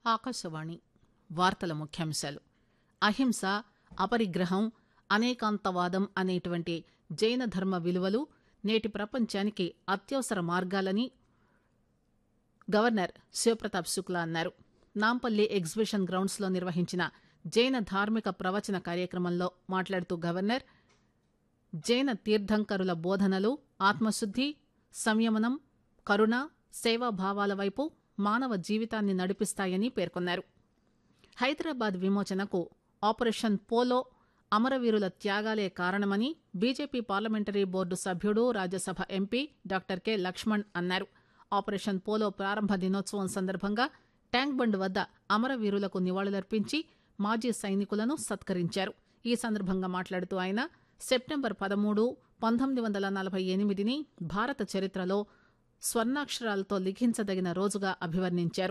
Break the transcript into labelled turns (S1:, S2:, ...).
S1: ఆకాశవాణి వార్తల ముఖ్యాంశాలు అహింస అపరిగ్రహం అనేకాంతవాదం అనేటువంటి జైన ధర్మ విలువలు నేటి ప్రపంచానికి అత్యవసర మార్గాలని గవర్నర్ శివప్రతాప్ శుక్లా అన్నారు నాంపల్లి ఎగ్జిబిషన్ గ్రౌండ్స్ లో నిర్వహించిన జైన ధార్మిక ప్రవచన కార్యక్రమంలో మాట్లాడుతూ గవర్నర్ జైన తీర్థంకరుల బోధనలు ఆత్మశుద్ది సంయమనం కరుణ సేవాభావాల వైపు మానవ జీవితాన్ని నడిపిస్తాయని పేర్కొన్నారు హైదరాబాద్ విమోచనకు ఆపరేషన్ పోలో అమరవీరుల త్యాగాలే కారణమని బీజేపీ పార్లమెంటరీ బోర్డు సభ్యుడు Rajya Sabha MP doctor K Laxman అన్నారు ఆపరేషన్ పోలో ప్రారంభ దినోత్సవం సందర్భంగా ట్యాంక్ బండ్ వద్ద అమరవీరులకు నివాళులర్పించి మాజీ సైనికులను సత్కరించారు ఈ సందర్భంగా మాట్లాడుతూ ఆయన సెప్టెంబర్ పదమూడు పంతొమ్మిది వందల నలభై ఎనిమిదిని భారత చరిత్రలో స్వర్ణాక్షరాలతో లిఖించదగిన రోజుగా అభివర్ణించారు